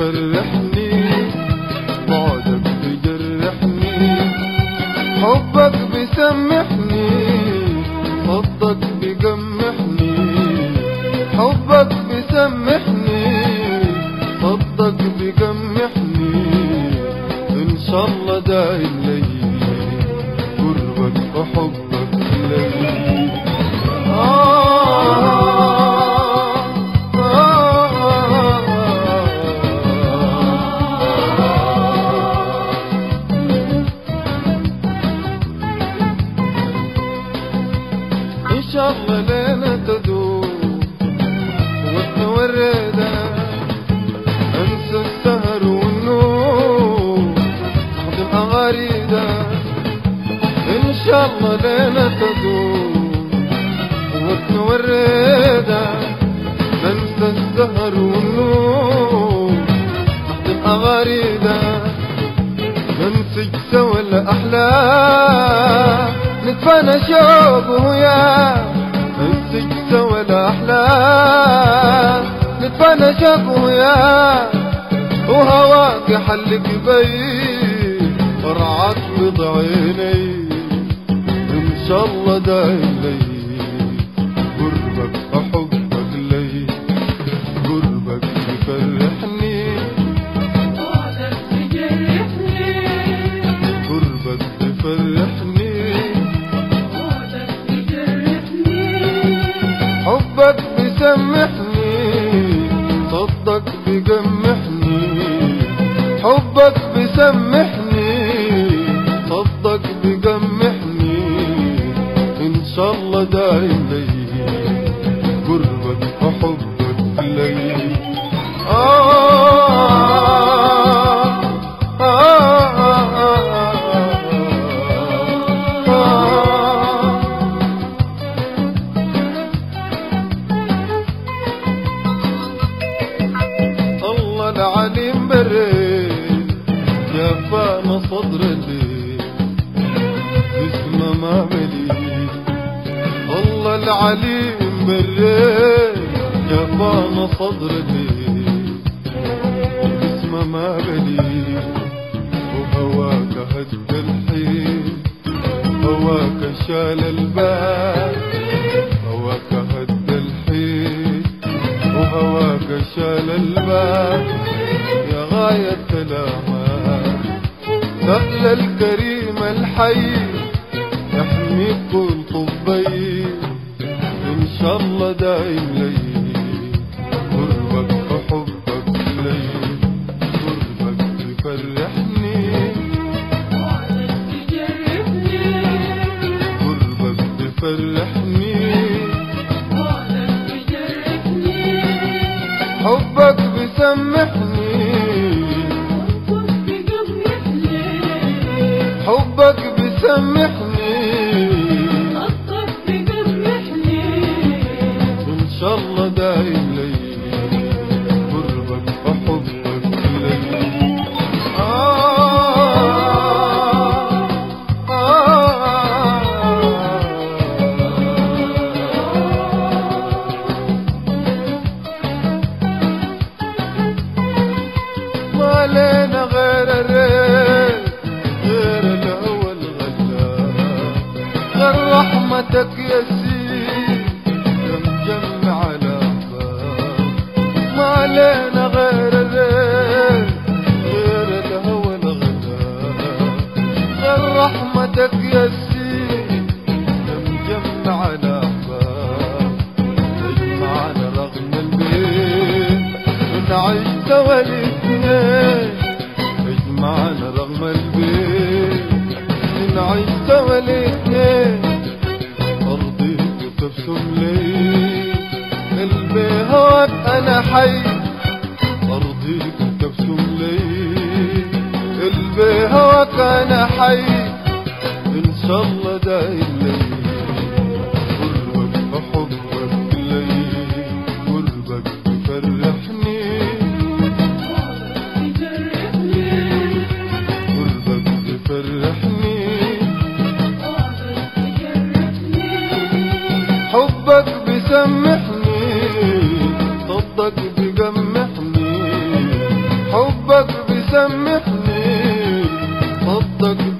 بيفرحني بعدك بيجرحني حبك بيسمحني صدك بيجمحني حبك بيسمحني صدك بيجمحني ان شاء الله دايم لي قربك وحبك لي آه إن شاء الله ليلة تدوم وتورينا أنسى السهر والنوم أحضن أغاريدا إن شاء الله ليلة تدوم وتورينا ننسى السهر والنوم أحضن أغاريدا ننسج سوا الأحلام نتفانى شوق ويا ننسج سوا الأحلام نتفانى شوق ويا وهواك حلق بي ورعاك بضع عيني إن شاء الله دايم لي قربك وحبك لي قربك يفرحني بعدك بيجرحني قربك يفرحني بعدك بيجرحني حبك بيسمحني صدك بيجمحني حبك بيسمحني صدك بيجمحني ان شاء الله دايم لي قربك وحبك لي آه آه آه آه الله العليم بريد جفانا صدر الليل اسمه ما مليل الله العليم بريد جفانا صدر الليل اسمه ما مليل وهواك هد الحين هواك شال البال هواك هد الحين وهواك شال الباب يا غاية كلامك سأل الكريم الحي يحميك كل طبي إن شاء الله دايم لي قربك وحبك لي قربك يفرحني بعدك بيجرحني قربك يفرحني بعدك بيجرحني حبك بيسمحني حبك بيجرحني حبك بيسمحني صدق بيجرحني ان شاء الله دايم لي قربك وحبك لي آه ما لنا غير الريت غير الأول غلاب غير رحمتك يا سيدي يا مجمع الأحباب ما لنا غير الريت غير الهوى الغلاب غير رحمتك يا سيدي يا مجمع الأحباب تجمعنا رغم البيت ونعيش سوا الاثنين تجمعنا رغم البيت نعيش سوا الاثنين أرضيك تبسم لي قلبي هواك أنا حي أرضيك تبسم لي قلبي هواك أنا حي إن شاء الله دايم لي قربك وحبك لي قربك يفرحني بعدك بيجرحني قربك يفرحني بعدك بيجرحني حبك بيسمحني صدك بيجمحني سامحني فضك